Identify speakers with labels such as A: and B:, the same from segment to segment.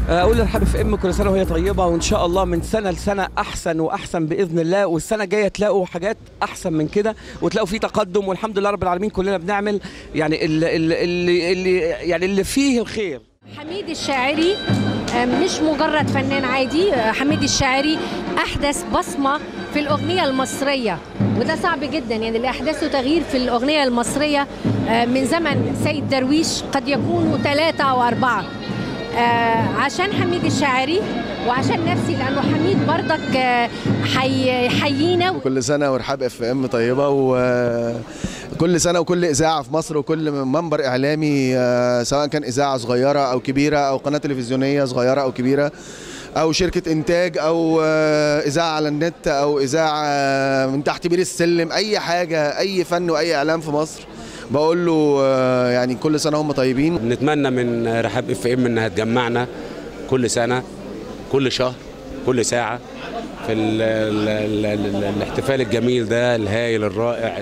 A: اقول لرحاب اف ام كل سنه وهي طيبه وان شاء الله من سنه لسنه احسن واحسن باذن الله والسنه الجايه تلاقوا حاجات احسن من كده وتلاقوا في تقدم والحمد لله رب العالمين كلنا بنعمل يعني اللي, اللي, اللي يعني اللي فيه الخير
B: حميد الشاعري آه، مش مجرد فنان عادي آه، حميد الشاعري احدث بصمه في الاغنيه المصريه وده صعب جدا يعني اللي احدثه تغيير في الاغنيه المصريه آه، من زمن سيد درويش قد يكونوا ثلاثه او اربعه آه، عشان حميد الشاعري وعشان نفسي لانه حميد برضك آه، حي حيينا
C: كل سنه ورحاب اف ام طيبه وكل سنه وكل اذاعه في مصر وكل منبر اعلامي آه، سواء كان اذاعه صغيره او كبيره او قناه تلفزيونيه صغيره او كبيره او شركه انتاج او آه، اذاعه على النت او اذاعه من تحت بير السلم اي حاجه اي فن واي اعلام في مصر بقول له آه، يعني كل سنه هم طيبين
D: نتمنى من رحاب اف ام انها تجمعنا كل سنه كل شهر كل ساعه في ال ال ال ال الاحتفال الجميل ده الهايل الرائع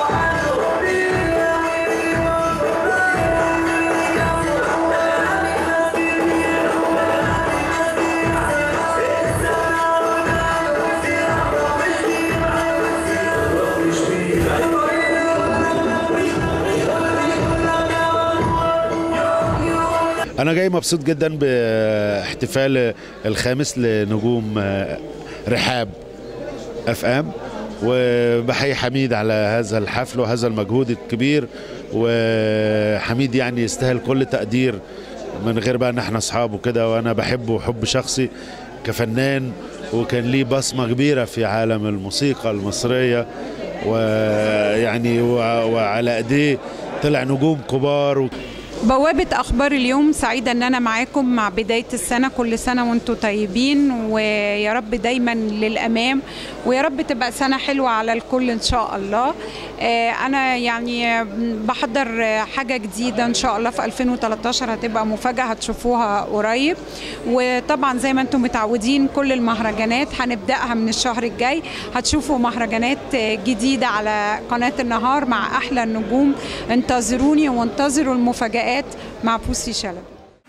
E: أنا جاي مبسوط جدا باحتفال الخامس لنجوم آه، رحاب اف ام وبحيي حميد على هذا الحفل وهذا المجهود الكبير وحميد يعني يستاهل كل تقدير من غير بقى ان احنا اصحاب وكده وانا بحبه حب شخصي كفنان وكان ليه بصمه كبيره في عالم الموسيقى المصريه ويعني وع- وعلى ايديه طلع نجوم كبار و...
F: بوابة أخبار اليوم سعيدة أن أنا معاكم مع بداية السنة كل سنة وأنتم طيبين ويا رب دايما للأمام ويا رب تبقى سنة حلوة على الكل إن شاء الله آه، أنا يعني بحضر آه، حاجة جديدة إن شاء الله في 2013 هتبقى مفاجأة هتشوفوها قريب وطبعا زي ما أنتم متعودين كل المهرجانات هنبدأها من الشهر الجاي هتشوفوا مهرجانات آه، جديدة على قناة النهار مع أحلى النجوم انتظروني وانتظروا المفاجآت مع بوسي شلبي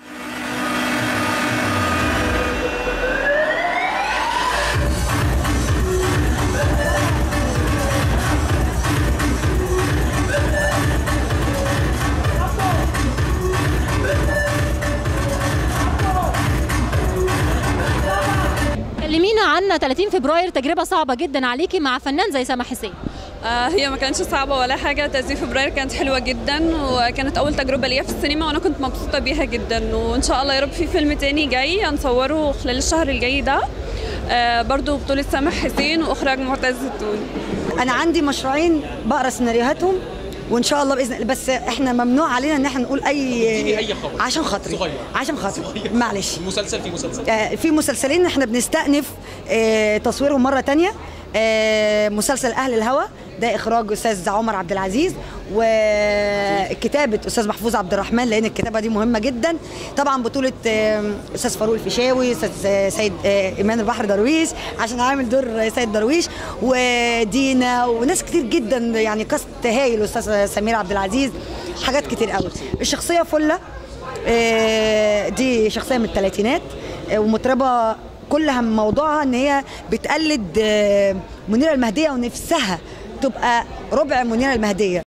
G: كلمينا عن 30 فبراير تجربة صعبة جدا عليكي مع فنان زي سامح حسين
H: آه، هي ما كانتش صعبة ولا حاجة 30 فبراير كانت حلوة جدا وكانت أول تجربة ليا في السينما وأنا كنت مبسوطة بيها جدا وإن شاء الله يا رب في فيلم تاني جاي هنصوره خلال الشهر الجاي ده آه، برضو بطولة سامح حسين وإخراج معتز التوني
I: انا عندي مشروعين بقرا سيناريوهاتهم وان شاء الله باذن الله بس احنا ممنوع علينا ان احنا نقول اي
J: أي خبر.
I: عشان خاطري
J: صغير.
I: عشان خاطري
J: صغير.
I: معلش
J: مسلسل في مسلسل
I: آه، في مسلسلين احنا بنستأنف آه، تصويرهم مرة تانية آه، مسلسل أهل الهوى ده إخراج أستاذ عمر عبد العزيز وكتابة أستاذ محفوظ عبد الرحمن لأن الكتابة دي مهمة جدا طبعا بطولة آه، أستاذ فاروق الفيشاوي أستاذ آه، سيد آه، إيمان البحر درويش عشان عامل دور سيد درويش ودينا وناس كتير جدا يعني كاست هايل أستاذ سمير عبد العزيز حاجات كتير قوي الشخصية فلة آه، دي شخصيه من الثلاثينات آه، ومطربه كلها موضوعها ان هي بتقلد آه، منيره المهديه ونفسها تبقى ربع منيره المهديه